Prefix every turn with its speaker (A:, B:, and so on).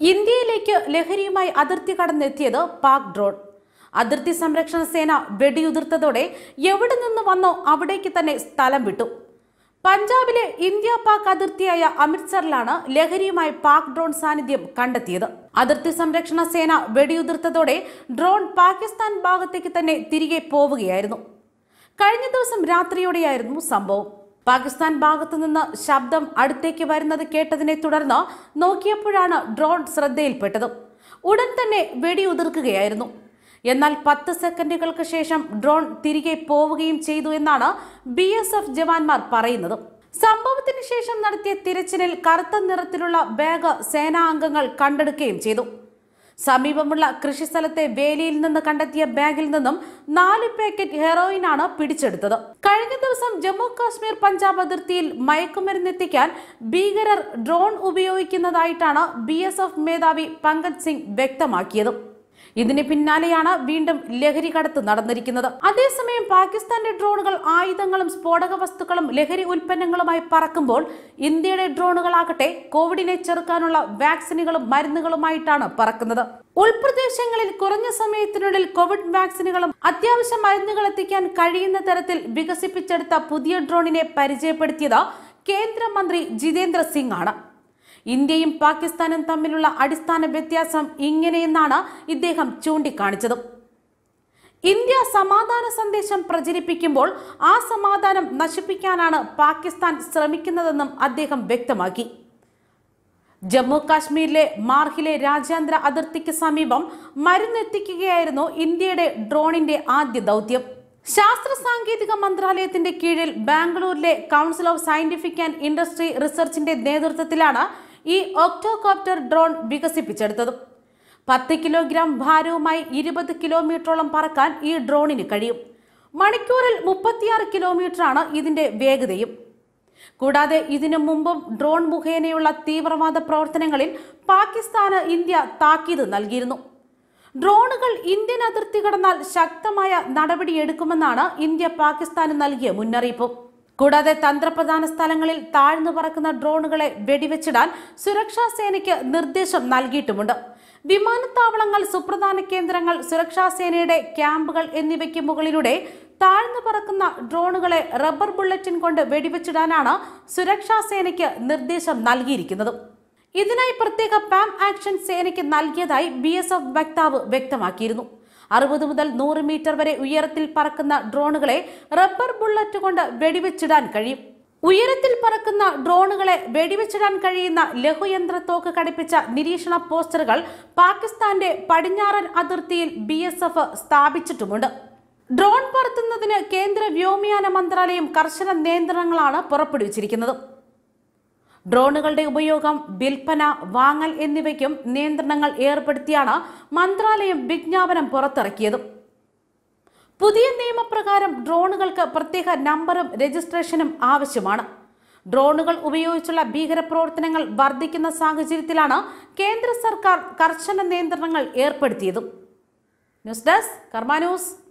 A: ഇന്ത്യയിലേക്ക് ലഹരിയുമായി അതിർത്തി കടന്നെത്തിയത് പാക് ഡ്രോൺ അതിർത്തി സംരക്ഷണ സേന വെടിയുതിർത്തതോടെ എവിടെ നിന്ന് വന്നോ അവിടേക്ക് തന്നെ സ്ഥലം വിട്ടു പഞ്ചാബിലെ ഇന്ത്യ പാക് അതിർത്തിയായ അമൃത്സറിലാണ് ലഹരിയുമായി പാക് ഡ്രോൺ സാന്നിധ്യം കണ്ടെത്തിയത് അതിർത്തി സംരക്ഷണ സേന വെടിയുതിർത്തതോടെ ഡ്രോൺ പാകിസ്ഥാൻ ഭാഗത്തേക്ക് തന്നെ തിരികെ പോവുകയായിരുന്നു കഴിഞ്ഞ ദിവസം രാത്രിയോടെയായിരുന്നു സംഭവം പാകിസ്ഥാൻ ഭാഗത്തു നിന്ന് ശബ്ദം അടുത്തേക്ക് വരുന്നത് കേട്ടതിനെ തുടർന്ന് നോക്കിയപ്പോഴാണ് ഡ്രോൺ ശ്രദ്ധയിൽപ്പെട്ടത് ഉടൻ തന്നെ വെടിയുതിർക്കുകയായിരുന്നു എന്നാൽ പത്ത് സെക്കൻഡുകൾക്ക് ശേഷം ഡ്രോൺ തിരികെ പോവുകയും ചെയ്തു എന്നാണ് ബി എസ് എഫ് ജവാന്മാർ പറയുന്നത് സംഭവത്തിന് ശേഷം നടത്തിയ തിരച്ചിലിൽ കറുത്ത നിറത്തിലുള്ള ബാഗ് സേനാ അംഗങ്ങൾ കണ്ടെടുക്കുകയും ചെയ്തു സമീപമുള്ള കൃഷിസ്ഥലത്തെ വേലിയിൽ നിന്ന് കണ്ടെത്തിയ ബാഗിൽ നിന്നും നാല് പാക്കറ്റ് ഹെറോയിനാണ് പിടിച്ചെടുത്തത് കഴിഞ്ഞ ദിവസം ജമ്മു കാശ്മീർ പഞ്ചാബ് അതിർത്തിയിൽ മയക്കുമരുന്നെത്തിക്കാൻ ഭീകരർ ഡ്രോൺ ഉപയോഗിക്കുന്നതായിട്ടാണ് ബി മേധാവി പങ്കജ് സിംഗ് വ്യക്തമാക്കിയത് ഇതിന് പിന്നാലെയാണ് വീണ്ടും ലഹരി കടത്ത് നടന്നിരിക്കുന്നത് അതേസമയം പാകിസ്ഥാന്റെ ഡ്രോണുകൾ ആയുധങ്ങളും സ്ഫോടക വസ്തുക്കളും ലഹരി ഉൽപ്പന്നങ്ങളുമായി പറക്കുമ്പോൾ ഇന്ത്യയുടെ ഡ്രോണുകളാകട്ടെ കോവിഡിനെ ചെറുക്കാനുള്ള വാക്സിനുകളും മരുന്നുകളുമായിട്ടാണ് പറക്കുന്നത് ഉൾപ്രദേശങ്ങളിൽ കുറഞ്ഞ സമയത്തിനുള്ളിൽ കോവിഡ് വാക്സിനുകളും അത്യാവശ്യ മരുന്നുകൾ എത്തിക്കാൻ കഴിയുന്ന തരത്തിൽ വികസിപ്പിച്ചെടുത്ത പുതിയ ഡ്രോണിനെ പരിചയപ്പെടുത്തിയത് കേന്ദ്രമന്ത്രി ജിതേന്ദ്ര സിംഗ് ആണ് ഇന്ത്യയും പാകിസ്ഥാനും തമ്മിലുള്ള അടിസ്ഥാന വ്യത്യാസം ഇങ്ങനെയെന്നാണ് ഇദ്ദേഹം ചൂണ്ടിക്കാണിച്ചത് ഇന്ത്യ സമാധാന സന്ദേശം പ്രചരിപ്പിക്കുമ്പോൾ ആ സമാധാനം നശിപ്പിക്കാനാണ് പാകിസ്ഥാൻ ശ്രമിക്കുന്നതെന്നും അദ്ദേഹം വ്യക്തമാക്കി ജമ്മു കാശ്മീരിലെ മാർഹിലെ രാജ്യാന്തര അതിർത്തിക്ക് സമീപം മരുന്നെത്തിക്കുകയായിരുന്നു ഇന്ത്യയുടെ ഡ്രോണിന്റെ ആദ്യ ദൗത്യം ശാസ്ത്ര സാങ്കേതിക മന്ത്രാലയത്തിന്റെ കീഴിൽ ബാംഗ്ലൂരിലെ council of scientific and industry റിസർച്ചിന്റെ നേതൃത്വത്തിലാണ് ഈ ഒക്ടോകോപ്റ്റർ ഡ്രോൺ വികസിപ്പിച്ചെടുത്തത് പത്ത് കിലോഗ്രാം ഭാരവുമായി ഇരുപത് കിലോമീറ്ററോളം പറക്കാൻ ഈ ഡ്രോണിന് കഴിയും മണിക്കൂറിൽ മുപ്പത്തിയാറ് കിലോമീറ്ററാണ് ഇതിന്റെ വേഗതയും കൂടാതെ ഇതിനു മുമ്പും ഡ്രോൺ മുഖേനയുള്ള തീവ്രവാദ പ്രവർത്തനങ്ങളിൽ പാകിസ്ഥാന് ഇന്ത്യ താക്കീത് നൽകിയിരുന്നു ഡ്രോണുകൾ ഇന്ത്യൻ അതിർത്തി കടന്നാൽ ശക്തമായ നടപടിയെടുക്കുമെന്നാണ് ഇന്ത്യ പാകിസ്ഥാന് നൽകിയ മുന്നറിയിപ്പ് കൂടാതെ തന്ത്രപ്രധാന സ്ഥലങ്ങളിൽ താഴ്ന്നു പറക്കുന്ന ഡ്രോണുകളെ വെടിവെച്ചിടാൻ സുരക്ഷാ സേനയ്ക്ക് നിർദ്ദേശം നൽകിയിട്ടുമുണ്ട് വിമാനത്താവളങ്ങൾ സുപ്രധാന കേന്ദ്രങ്ങൾ സുരക്ഷാ സേനയുടെ ക്യാമ്പുകൾ എന്നിവയ്ക്ക് മുകളിലൂടെ താഴ്ന്നു പറക്കുന്ന ഡ്രോണുകളെ റബ്ബർ ബുള്ളറ്റിൻ കൊണ്ട് വെടിവെച്ചിടാനാണ് സുരക്ഷാ സേനയ്ക്ക് നിർദ്ദേശം നൽകിയിരിക്കുന്നത് ഇതിനായി പ്രത്യേക പാം ആക്ഷൻ സേനയ്ക്ക് നൽകിയതായി ബി എസ് എഫ് വക്താവ് വ്യക്തമാക്കിയിരുന്നു അറുപത് മുതൽ നൂറ് മീറ്റർ വരെ ഉയരത്തിൽ പറക്കുന്ന ഡ്രോണുകളെ റബ്ബർ ബുള്ളറ്റ് കൊണ്ട് വെടിവെച്ചിടാൻ കഴിയും ഉയരത്തിൽ പറക്കുന്ന ഡ്രോണുകളെ വെടിവെച്ചിടാൻ കഴിയുന്ന ലഘുയന്ത്ര തോക്ക് ഘടിപ്പിച്ച നിരീക്ഷണ പോസ്റ്ററുകൾ പാകിസ്ഥാന്റെ പടിഞ്ഞാറൻ അതിർത്തിയിൽ ബി എസ് എഫ് സ്ഥാപിച്ചിട്ടുമുണ്ട് ഡ്രോൺ പറത്തുന്നതിന് കേന്ദ്ര വ്യോമയാന മന്ത്രാലയം കർശന നിയന്ത്രണങ്ങളാണ് പുറപ്പെടുവിച്ചിരിക്കുന്നത് ഡ്രോണുകളുടെ ഉപയോഗം വിൽപ്പന വാങ്ങൽ എന്നിവയ്ക്കും നിയന്ത്രണങ്ങൾ ഏർപ്പെടുത്തിയാണ് മന്ത്രാലയം വിജ്ഞാപനം പുറത്തിറക്കിയത് പുതിയ നിയമപ്രകാരം ഡ്രോണുകൾക്ക് പ്രത്യേക നമ്പറും രജിസ്ട്രേഷനും ആവശ്യമാണ് ഡ്രോണുകൾ ഉപയോഗിച്ചുള്ള ഭീകരപ്രവർത്തനങ്ങൾ വർദ്ധിക്കുന്ന സാഹചര്യത്തിലാണ് കേന്ദ്ര സർക്കാർ കർശന നിയന്ത്രണങ്ങൾ ഏർപ്പെടുത്തിയതും ന്യൂസ് ഡെസ്ക് കർമ്മ ന്യൂസ്